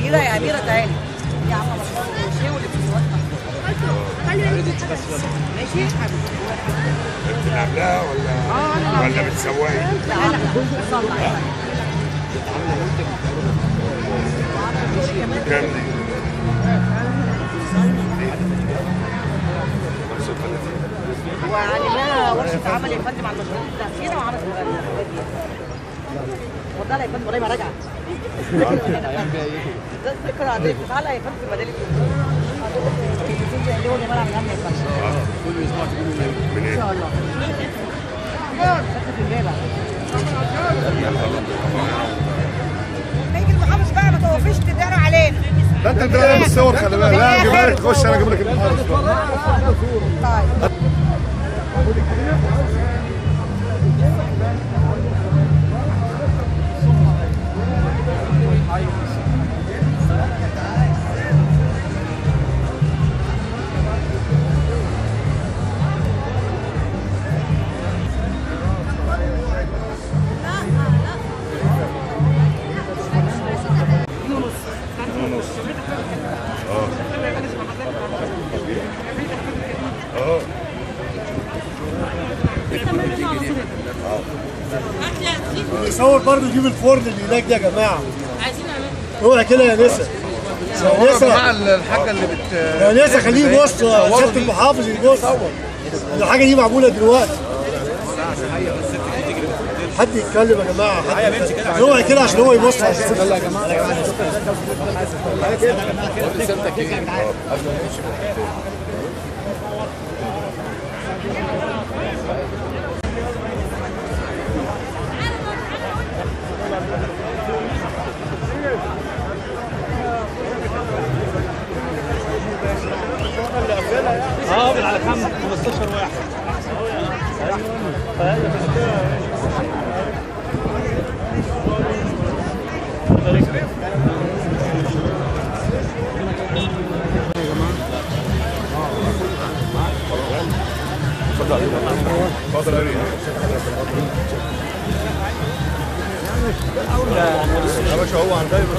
كده يا اميره تعالي يا عم ماشي واللي ماشي بتلعبها ولا ولا بتسوقها؟ لا انا بصلح كام دي؟ 35 وعلمناها ورشه عمل يا فندم على المشروع التأثير وعمل مغنى والله يا فندم والله ما راجعه ده الفكره دي بتتعلق يا فندم في المدارس اللي هو اللي ملعب الهم يا فندم ان منين؟ شاء الله شكل في الجامع ما يجي المحافظ بقى ما توقفيش تداروا علينا لا انت بتلاقي بالصور خلي بالك لا اجيبها لك تخش انا اجيب لك المحافظ طيب اه يصور برضه يجيب الفرن اللي هناك ده يا جماعه اوعى كده يا نسا يا نسا الحاجه اللي بت يا نسا خليه يبص سياده المحافظ يبص الحاجه دي معموله دلوقتي حد يتكلم يا جماعه حد اوعى كده عشان هو يبص على الست. يا باشا هو عن دايما